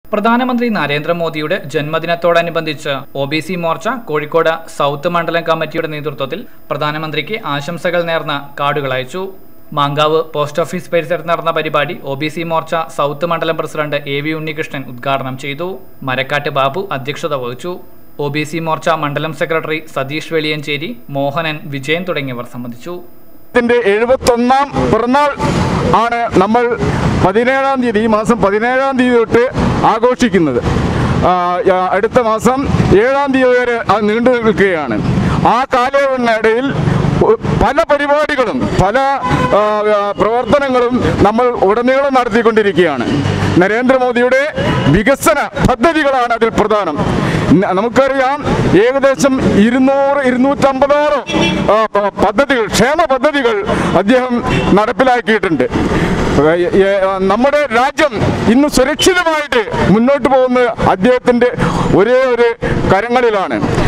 പ്രധാനമന്ത്രി നരേന്ദ്രമോദിയുടെ ജന്മദിനത്തോടനുബന്ധിച്ച് O B C Morcha Kozhikode south മണ്ഡലം കമ്മിറ്റിയുടെ നേതൃത്വത്തിൽ പ്രധാനമന്ത്രിക്ക് ആശംസകൾ നേർന്ന കാർഡുകൾ അയച്ചു മാങ്കാവ് പോസ്റ്റ് ഓഫീസ് പരിസരത്ത് നടന്ന പരിപാടി O B C Morcha south മണ്ഡലം പ്രസിഡന്റ് എ വി ഉണ്ണികൃഷ്ണൻ ഉദ്ഘാടനം ചെയ്തു മരക്കാട്ട് ബാബു അധ്യക്ഷത വഹിച്ചു ഒ ബി സി മോർച്ച മണ്ഡലം സെക്രട്ടറി സതീഷ് വെളിയഞ്ചേരി മോഹനൻ വിജയൻ തുടങ്ങിയവർ സംബന്ധിച്ചു ത്തിന്റെ എഴുപത്തൊന്നാം പിറന്നാൾ ആണ് നമ്മൾ പതിനേഴാം തീയതി ഈ മാസം പതിനേഴാം തീയതി തൊട്ട് ആഘോഷിക്കുന്നത് ആ, ആ, അടുത്ത മാസം ഏഴാം തീയതി വരെ അത് നീണ്ടു നിൽക്കുകയാണ് ആ കാലയളവിനിടയിൽ പല പരിപാടികളും പല ആ, ആ, പ്രവർത്തനങ്ങളും നമ്മൾ ഉടനീളം നടത്തിക്കൊണ്ടിരിക്കുകയാണ് നരേന്ദ്രമോദിയുടെ വികസന പദ്ധതികളാണ് അതിൽ പ്രധാനം ന- നമുക്കറിയാം ഏകദേശം ഇരുന്നൂറ് ഇരുന്നൂറ്റമ്പതോളം ആ, പ- പദ്ധതികൾ ക്ഷേമ പദ്ധതികൾ അദ്ദേഹം നടപ്പിലാക്കിയിട്ടുണ്ട് ഏ- ഏ- നമ്മുടെ രാജ്യം ഇന്ന് സുരക്ഷിതമായിട്ട് മുന്നോട്ട് പോകുന്ന അദ്ദേഹത്തിൻ്റെ ഒരേ ഒരു കരങ്ങളിലാണ്